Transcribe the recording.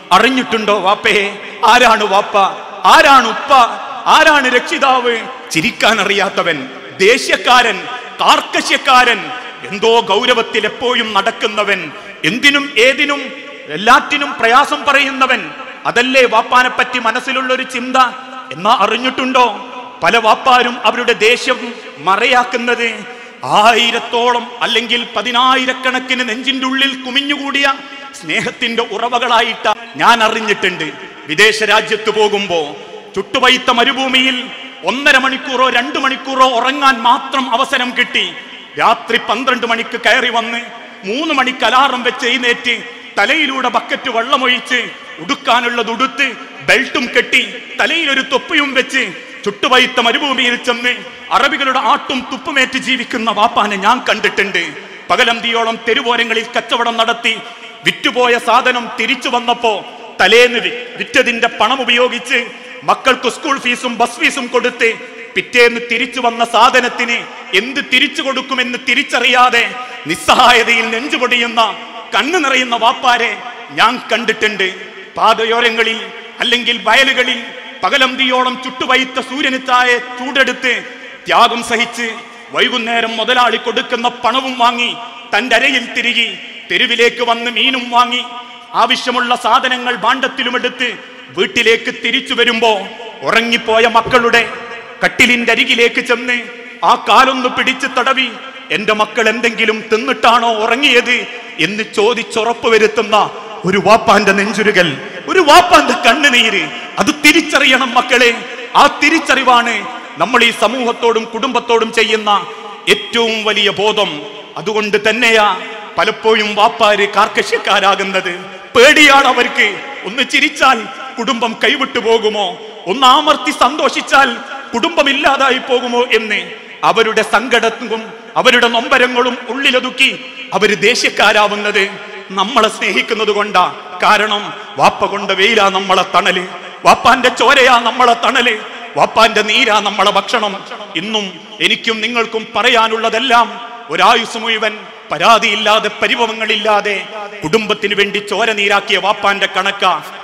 അറിഞ്ഞിട്ടുണ്ടോ വാപ്പയെ ആരാണ് വാപ്പ ആരാണ് ഉപ്പ ആരാണ് രക്ഷിതാവ് ചിരിക്കാൻ അറിയാത്തവൻ ദേഷ്യക്കാരൻ കാർക്കശ്യക്കാരൻ എന്തോ ഗൗരവത്തിൽ എപ്പോഴും നടക്കുന്നവൻ എന്തിനും ഏതിനും എല്ലാറ്റിനും പ്രയാസം പറയുന്നവൻ അതല്ലേ വാപ്പാനെ പറ്റി മനസ്സിലുള്ള ഒരു ചിന്ത എന്നാ അറിഞ്ഞിട്ടുണ്ടോ പല വാപ്പാരും അവരുടെ ദേഷ്യം മറയാക്കുന്നത് ആയിരത്തോളം അല്ലെങ്കിൽ പതിനായിരക്കണക്കിന് നെഞ്ചിന്റെ ഉള്ളിൽ കുമിഞ്ഞുകൂടിയ സ്നേഹത്തിന്റെ ഉറവകളായിട്ട് ഞാൻ അറിഞ്ഞിട്ടുണ്ട് വിദേശ രാജ്യത്ത് പോകുമ്പോ ചുട്ടുപൈത്ത മരുഭൂമിയിൽ ഒന്നര മണിക്കൂറോ രണ്ടു മണിക്കൂറോ ഉറങ്ങാൻ മാത്രം അവസരം കിട്ടി രാത്രി പന്ത്രണ്ട് മണിക്ക് കയറി വന്ന് മൂന്ന് മണിക്ക് അലാറം വെച്ച് എഴുന്നേറ്റ് തലയിലൂടെ ബക്കറ്റ് വെള്ളമൊഴിച്ച് ഉടുക്കാനുള്ളത് ഉടുത്ത് ബെൽറ്റും കെട്ടി തലയിൽ ഒരു തൊപ്പിയും വെച്ച് ചുട്ടുപൈത്ത മരുഭൂമിയിൽ ചെന്ന് അറബികളുടെ ആട്ടും തുപ്പുമേറ്റ് ജീവിക്കുന്ന വാപ്പാനെ ഞാൻ കണ്ടിട്ടുണ്ട് പകലന്തിയോളം തെരുവോരങ്ങളിൽ കച്ചവടം നടത്തി വിറ്റുപോയ സാധനം തിരിച്ചു വന്നപ്പോ തലേന്ന് വി- വിറ്റതിന്റെ പണം ഉപയോഗിച്ച് മക്കൾക്ക് സ്കൂൾ ഫീസും ബസ് ഫീസും കൊടുത്ത് പിറ്റേന്ന് തിരിച്ചു വന്ന സാധനത്തിന് എന്ത് തിരിച്ചു കൊടുക്കുമെന്ന് തിരിച്ചറിയാതെ നിസ്സഹായതയിൽ നെഞ്ചുപൊടിയുന്ന കണ്ണു നിറയുന്ന വാപ്പാരെ ഞാൻ കണ്ടിട്ടുണ്ട് പാതയോരങ്ങളിൽ അല്ലെങ്കിൽ വയലുകളിൽ പകലന്തിയോളം ചുട്ടുവൈത്ത സൂര്യന് താഴെ ചൂടെടുത്ത് ത്യാഗം സഹിച്ച് വൈകുന്നേരം മുതലാളി കൊടുക്കുന്ന പണവും വാങ്ങി തന്റെ അരയിൽ തിരികി തെരുവിലേക്ക് വന്ന് മീനും വാങ്ങി ആവശ്യമുള്ള സാധനങ്ങൾ ഭാണ്ഡത്തിലുമെടുത്ത് വീട്ടിലേക്ക് തിരിച്ചു വരുമ്പോ ഉറങ്ങിപ്പോയ മക്കളുടെ കട്ടിലിന്റെ അരികിലേക്ക് ചെന്ന് ആ കാലൊന്ന് പിടിച്ച് തടവി എന്റെ മക്കൾ എന്തെങ്കിലും തിന്നിട്ടാണോ ഉറങ്ങിയത് എന്ന് ചോദിച്ചുറപ്പ് വരുത്തുന്ന ഒരു വാപ്പാന്റെ നെഞ്ചുരുകൽ ഒരു വാപ്പാന്റെ കണ്ണുനീര് അത് തിരിച്ചറിയണം മക്കളെ ആ തിരിച്ചറിവാണ് നമ്മൾ ഈ സമൂഹത്തോടും കുടുംബത്തോടും ചെയ്യുന്ന ഏറ്റവും വലിയ ബോധം അതുകൊണ്ട് തന്നെയാ പലപ്പോഴും വാപ്പാര് കാർക്കശ്യക്കാരാകുന്നത് പേടിയാണ് അവർക്ക് ഒന്ന് ചിരിച്ചാൽ കുടുംബം കൈവിട്ടു പോകുമോ ഒന്ന് ആമർത്തി സന്തോഷിച്ചാൽ കുടുംബം ഇല്ലാതായി പോകുമോ എന്ന് അവരുടെ സങ്കടവും അവരുടെ നൊമ്പരങ്ങളും ഉള്ളിലൊതുക്കി അവര് ദേഷ്യക്കാരാവുന്നത് നമ്മളെ സ്നേഹിക്കുന്നത് കൊണ്ടാ കാരണം വാപ്പ കൊണ്ട് വെയിലാ നമ്മളെ തണല് വാപ്പാന്റെ ചോരയാ നമ്മളെ തണല് വാപ്പാന്റെ നീരാ നമ്മളെ ഭക്ഷണം ഇന്നും എനിക്കും നിങ്ങൾക്കും പറയാനുള്ളതെല്ലാം ഒരായുസ് മുഴുവൻ പരാതിയില്ലാതെ പരിഭവങ്ങളില്ലാതെ കുടുംബത്തിന് വേണ്ടി ചോര നീരാക്കിയ വാപ്പാന്റെ കണക്ക